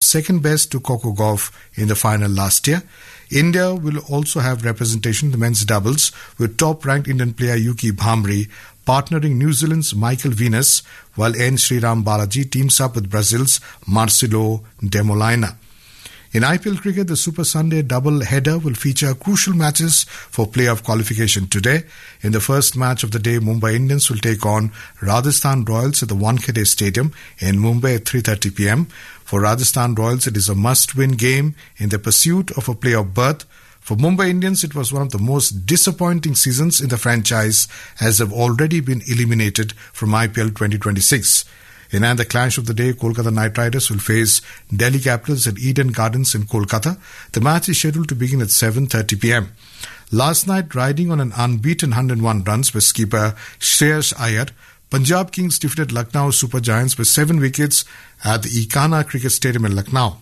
second best to Coco Golf in the final last year. India will also have representation in the men's doubles with top ranked Indian player Yuki Bhamri partnering New Zealand's Michael Venus while N. Sriram Balaji teams up with Brazil's Marcelo de Molina. In IPL cricket, the Super Sunday double header will feature crucial matches for playoff qualification today. In the first match of the day, Mumbai Indians will take on Rajasthan Royals at the Wankhede Stadium in Mumbai at 3:30 p.m. For Rajasthan Royals, it is a must-win game in the pursuit of a playoff berth. For Mumbai Indians, it was one of the most disappointing seasons in the franchise as they've already been eliminated from IPL 2026. In another clash of the day, Kolkata Knight Riders will face Delhi Capitals at Eden Gardens in Kolkata. The match is scheduled to begin at 7:30 p.m. Last night, riding on an unbeaten 101 runs by skipper Shreyas Iyer, Punjab Kings defeated Lucknow Super Giants with seven wickets at the Ikana Cricket Stadium in Lucknow.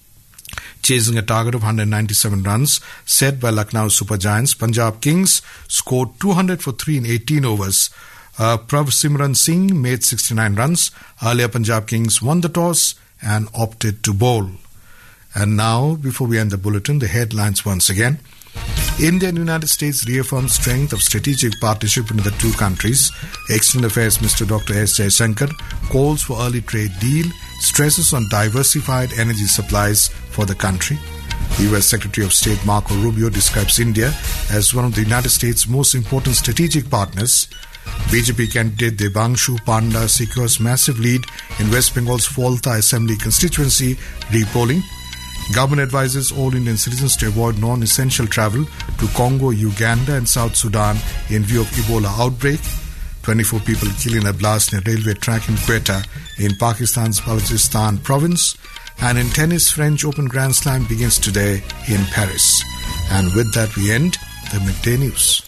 Chasing a target of 197 runs set by Lucknow Super Giants, Punjab Kings scored 200 for 3 in 18 overs. Uh, Prav Simran Singh made 69 runs. Earlier, Punjab Kings won the toss and opted to bowl. And now, before we end the bulletin, the headlines once again. India and United States reaffirm strength of strategic partnership between the two countries. External Affairs Minister Dr. S. Jaishankar calls for early trade deal, stresses on diversified energy supplies for the country. U.S. Secretary of State Marco Rubio describes India as one of the United States' most important strategic partners. BJP candidate Devanshu Panda secures massive lead in West Bengal's Falta Assembly constituency repolling. Government advises all Indian citizens to avoid non-essential travel to Congo, Uganda and South Sudan in view of Ebola outbreak. 24 people killed in a blast near railway track in Quetta in Pakistan's Balochistan province. And in tennis, French Open Grand Slam begins today in Paris. And with that, we end the midday news.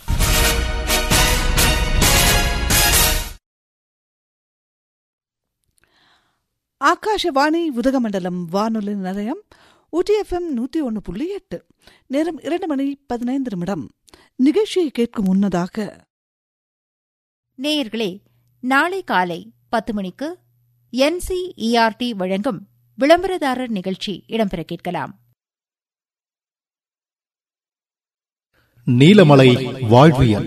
Akashvani Udhagamandalam வானொலி நிலையம் ஊட்டி FM நூற்றி ஒன்று புள்ளி எட்டு நேரம் இரண்டு மணி பதினைந்து நிமிடம் நிகழ்ச்சியை கேட்கும் முன்னதாக நேயர்களே நாளை காலை பத்து மணிக்கு என்சிஇஆர்டி வழங்கும் விளம்பரதாரர் நிகழ்ச்சி இடம்பெற கேட்கலாம் நீலமலை வாழ்வியல்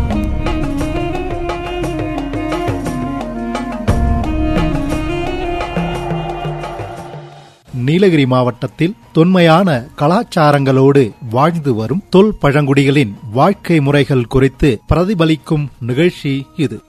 நீலகிரி மாவட்டத்தில் தொன்மையான கலாச்சாரங்களோடு வாழ்ந்து வரும் தொல் பழங்குடிகளின் வாழ்க்கை முறைகள் குறித்து பிரதிபலிக்கும் நிகழ்ச்சி இது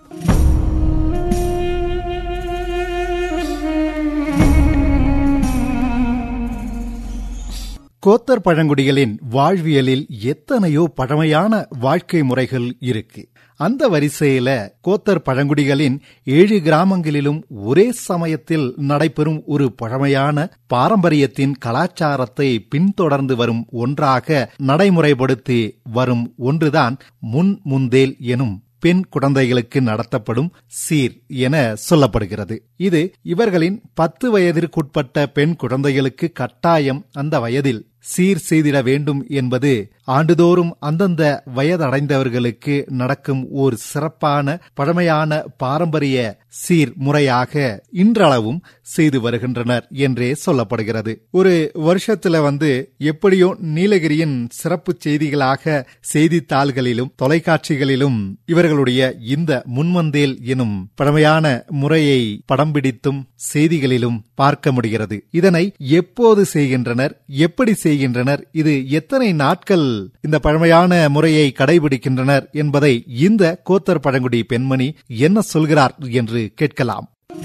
கோத்தர் பழங்குடிகளின் வாழ்வியலில் எத்தனையோ பழமையான வாழ்க்கை முறைகள் இருக்கு அந்த வரிசையில கோத்தர் பழங்குடிகளின் ஏழு கிராமங்களிலும் ஒரே சமயத்தில் நடைபெறும் ஒரு பழமையான பாரம்பரியத்தின் கலாச்சாரத்தை பின்தொடர்ந்து வரும் ஒன்றாக நடைமுறைப்படுத்தி வரும் ஒன்றுதான் முன் முந்தேல் எனும் பெண் குழந்தைகளுக்கு நடத்தப்படும் சீர் என சொல்லப்படுகிறது இது இவர்களின் பத்து வயதிற்குட்பட்ட பெண் குழந்தைகளுக்கு கட்டாயம் அந்த வயதில் சீர் செய்திட வேண்டும் என்பது ஆண்டுதோறும் அந்தந்த வயதடைந்தவர்களுக்கு நடக்கும் ஒரு சிறப்பான பழமையான பாரம்பரிய சீர் முறையாக இன்றளவும் செய்து வருகின்றனர் என்றே சொல்லப்படுகிறது ஒரு வருஷத்துல வந்து எப்படியோ நீலகிரியின் சிறப்பு செய்திகளாக செய்தித்தாள்களிலும் தொலைக்காட்சிகளிலும் இவர்களுடைய இந்த முன்வந்தேல் எனும் பழமையான முறையை படம் பிடித்தும் செய்திகளிலும் பார்க்க முடிகிறது இதனை எப்போது செய்கின்றனர் எப்படி செய்கின்றனர் இது எத்தனை நாட்கள் இந்த பழமையான முறையை கடைபிடிக்கின்றனர் என்பதை இந்த கோத்தர் பழங்குடி பெண்மணி என்ன சொல்கிறார் என்று கேட்கலாம்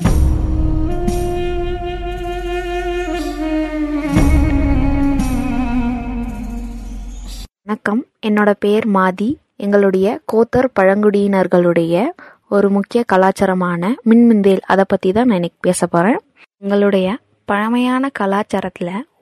வணக்கம் என்னோட பேர் மாதி எங்களுடைய கோத்தர் பழங்குடியினர்களுடைய ஒரு முக்கிய கலாச்சாரமான மின்மிந்தேல் அதை பற்றி தான் நான் இன்னைக்கு பேச போகிறேன் எங்களுடைய பழமையான கலாச்சாரத்தில்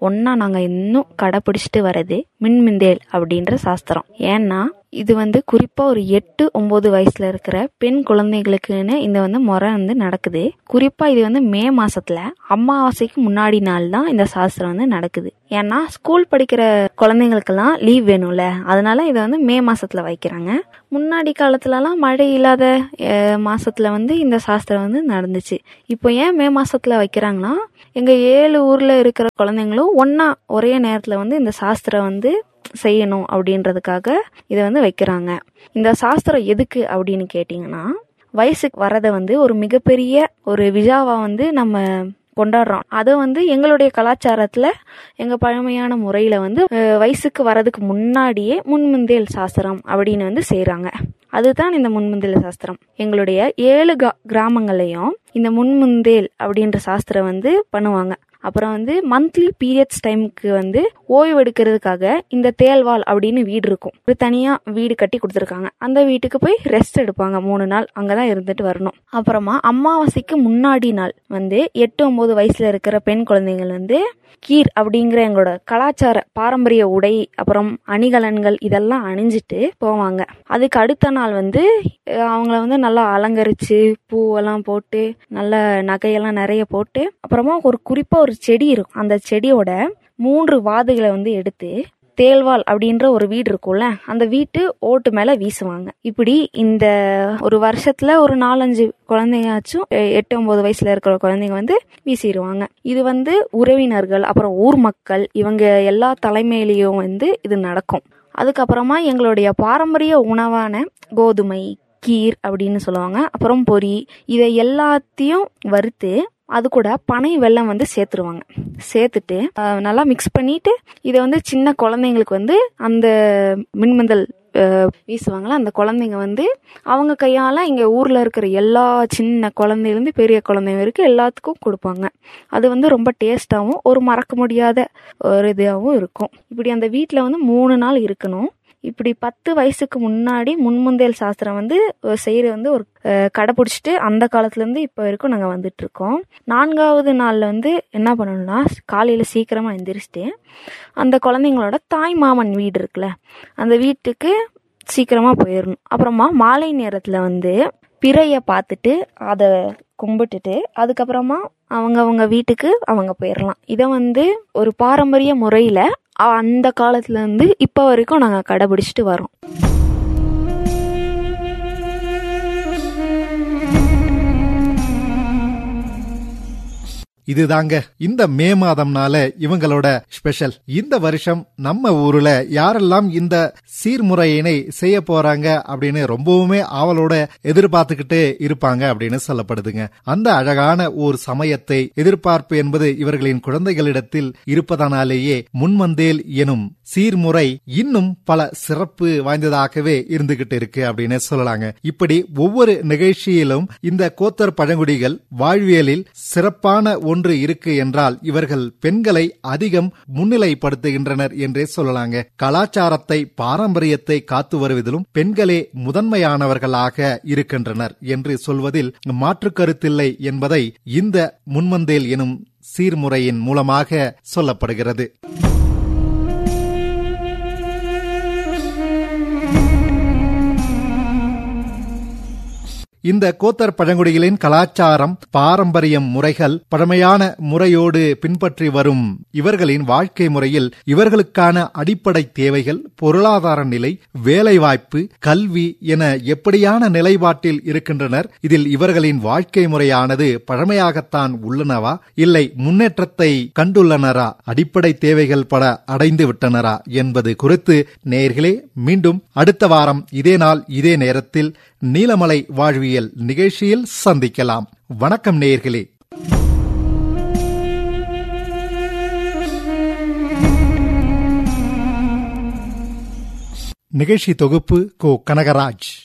ஒன்னா நாங்க இன்னும் கடைபிடிச்சிட்டு வர்றது மின்மிந்தேல் அப்படின்ற சாஸ்திரம் ஏன்னா இது வந்து குறிப்பா ஒரு எட்டு ஒன்பது வயசுல இருக்கிற பெண் குழந்தைகளுக்குன்னு இந்த வந்து முறை வந்து நடக்குது குறிப்பா இது வந்து மே மாசத்துல அமாவாசைக்கு முன்னாடி நாள் தான் இந்த சாஸ்திரம் வந்து நடக்குது ஏன்னா ஸ்கூல் படிக்கிற குழந்தைங்களுக்கெல்லாம் லீவ் வேணும்ல அதனால இதை வந்து மே மாசத்துல வைக்கிறாங்க முன்னாடி காலத்துலலாம் மழை இல்லாத அஹ், மாசத்துல வந்து இந்த சாஸ்திரம் வந்து நடந்துச்சு இப்போ ஏன் மே மாசத்துல வைக்கிறாங்கன்னா எங்க ஏழு ஊர்ல இருக்கிற குழந்தைங்களும் ஒண்ணா ஒரே நேரத்துல வந்து இந்த சாஸ்திரம் வந்து செய்யணும் அப்படின்றதுக்காக இதை வந்து வைக்கிறாங்க இந்த சாஸ்திரம் எதுக்கு அப்படின்னு கேட்டிங்கன்னா வயசுக்கு வரதை வந்து ஒரு மிகப்பெரிய ஒரு விழாவா வந்து நம்ம கொண்டாடுறோம் அதை வந்து எங்களுடைய கலாச்சாரத்துல எங்க பழமையான முறையில வந்து அஹ், வயசுக்கு வரதுக்கு முன்னாடியே முன்முந்தேல் சாஸ்திரம் அப்படின்னு வந்து செய்றாங்க அதுதான் இந்த முன்முந்தேல் சாஸ்திரம் எங்களுடைய ஏழு கா- கிராமங்கள்லயும் இந்த முன்முந்தேல் அப்படின்ற சாஸ்திரம் வந்து பண்ணுவாங்க அப்புறம் வந்து மந்த்லி பீரியட்ஸ் டைமுக்கு வந்து ஓய்வு எடுக்கிறதுக்காக இந்த தேல்வால் அப்படின்னு வீடு இருக்கும் ஒரு தனியா வீடு கட்டி கொடுத்துருக்காங்க அந்த வீட்டுக்கு போய் ரெஸ்ட் எடுப்பாங்க மூணு நாள் அங்கதான் இருந்துட்டு வரணும் அப்புறமா அமாவாசைக்கு முன்னாடி நாள் வந்து எட்டு ஒன்பது வயசுல இருக்கிற பெண் குழந்தைகள் வந்து கீர் அப்படிங்கிற எங்களோட கலாச்சார பாரம்பரிய உடை அப்புறம் அணிகலன்கள் இதெல்லாம் அணிஞ்சிட்டு போவாங்க அதுக்கு அடுத்த நாள் வந்து அஹ், அவங்கள வந்து நல்லா அலங்கரிச்சு பூவெல்லாம் போட்டு நல்ல நகையெல்லாம் நிறைய போட்டு அப்புறமா ஒரு குறிப்பா ஒரு செடி இருக்கும் அந்த செடியோட மூன்று வாதுகளை வந்து எடுத்து தேல்வால் அப்படின்ற ஒரு வீடு இருக்கும்ல அந்த வீட்டு ஓட்டு மேல வீசுவாங்க இப்படி இந்த ஒரு வருஷத்துல ஒரு நாலஞ்சு குழந்தையாச்சும் எ- எட்டு ஒன்பது வயசுல இருக்கிற குழந்தைங்க வந்து வீசிடுவாங்க இது வந்து உறவினர்கள் அப்புறம் ஊர் மக்கள் இவங்க எல்லா தலைமையிலையும் வந்து இது நடக்கும் அதுக்கப்புறமா எங்களுடைய பாரம்பரிய உணவான கோதுமை கீர் அப்படின்னு சொல்லுவாங்க அப்புறம் பொரி இதை எல்லாத்தையும் வறுத்து அது கூட பனை வெல்லம் வந்து சேர்த்துருவாங்க சேர்த்துட்டு அஹ், நல்லா மிக்ஸ் பண்ணிட்டு இதை வந்து சின்ன குழந்தைங்களுக்கு வந்து அந்த மின்மந்தல் அஹ், வீசுவாங்களா அந்த குழந்தைங்க வந்து அவங்க கையால இங்க ஊர்ல இருக்கிற எல்லா சின்ன குழந்தையிலேருந்து பெரிய குழந்தைங்க வரைக்கும் எல்லாத்துக்கும் கொடுப்பாங்க அது வந்து ரொம்ப டேஸ்டாகவும் ஒரு மறக்க முடியாத ஒரு இதாகவும் இருக்கும் இப்படி அந்த வீட்டில் வந்து மூணு நாள் இருக்கணும் இப்படி பத்து வயசுக்கு முன்னாடி முன்முந்தேல் சாஸ்திரம் வந்து செய்யற வந்து ஒரு அஹ், கடைபிடிச்சிட்டு அந்த காலத்துல இருந்து இப்போ வரைக்கும் நாங்கள் வந்துட்டு இருக்கோம் நான்காவது நாள்ல வந்து என்ன பண்ணணும்னா காலையில சீக்கிரமா எந்திரிச்சிட்டு அந்த குழந்தைங்களோட தாய் மாமன் வீடு இருக்குல்ல அந்த வீட்டுக்கு சீக்கிரமா போயிடணும் அப்புறமா மாலை நேரத்துல வந்து பிறைய பார்த்துட்டு அதை கும்பிட்டுட்டு அதுக்கப்புறமா அவங்க அவங்க வீட்டுக்கு அவங்க போயிடலாம் இதை வந்து ஒரு பாரம்பரிய முறையில அ- அந்த காலத்துல இருந்து இப்போ வரைக்கும் நாங்கள் கடைபிடிச்சிட்டு வரோம் இதுதாங்க இந்த மே மாதம்னால இவங்களோட ஸ்பெஷல் இந்த வருஷம் நம்ம ஊர்ல யாரெல்லாம் இந்த சீர்முறையினை செய்ய போறாங்க அப்படின்னு ரொம்பவுமே ஆவலோட எதிர்பார்த்துக்கிட்டு இருப்பாங்க அப்படின்னு சொல்லப்படுதுங்க அந்த அழகான ஒரு சமயத்தை எதிர்பார்ப்பு என்பது இவர்களின் குழந்தைகளிடத்தில் இருப்பதனாலேயே முன்வந்தேல் எனும் சீர்முறை இன்னும் பல சிறப்பு வாய்ந்ததாகவே இருந்துகிட்டு இருக்கு அப்படின்னு சொல்லலாங்க இப்படி ஒவ்வொரு நிகழ்ச்சியிலும் இந்த கோத்தர் பழங்குடிகள் வாழ்வியலில் சிறப்பான ஒன்று இருக்கு என்றால் இவர்கள் பெண்களை அதிகம் முன்னிலைப்படுத்துகின்றனர் என்றே சொல்லலாங்க கலாச்சாரத்தை பாரம்பரியத்தை காத்து வருவதிலும் பெண்களே முதன்மையானவர்களாக இருக்கின்றனர் என்று சொல்வதில் மாற்று கருத்தில்லை என்பதை இந்த முன்வந்தேல் எனும் சீர்முறையின் மூலமாக சொல்லப்படுகிறது இந்த கோத்தர் பழங்குடிகளின் கலாச்சாரம் பாரம்பரியம் முறைகள் பழமையான முறையோடு பின்பற்றி வரும் இவர்களின் வாழ்க்கை முறையில் இவர்களுக்கான அடிப்படை தேவைகள் பொருளாதார நிலை வேலைவாய்ப்பு கல்வி என எப்படியான நிலைப்பாட்டில் இருக்கின்றனர் இதில் இவர்களின் வாழ்க்கை முறையானது பழமையாகத்தான் உள்ளனவா இல்லை முன்னேற்றத்தை கண்டுள்ளனரா அடிப்படை தேவைகள் பல அடைந்து விட்டனரா என்பது குறித்து நேயர்களே மீண்டும் அடுத்த வாரம் இதே நாள் இதே நேரத்தில் நீலமலை வாழ்வியல் நிகழ்ச்சியில் சந்திக்கலாம் வணக்கம் நேயர்களே நிகழ்ச்சி தொகுப்பு கோ கனகராஜ்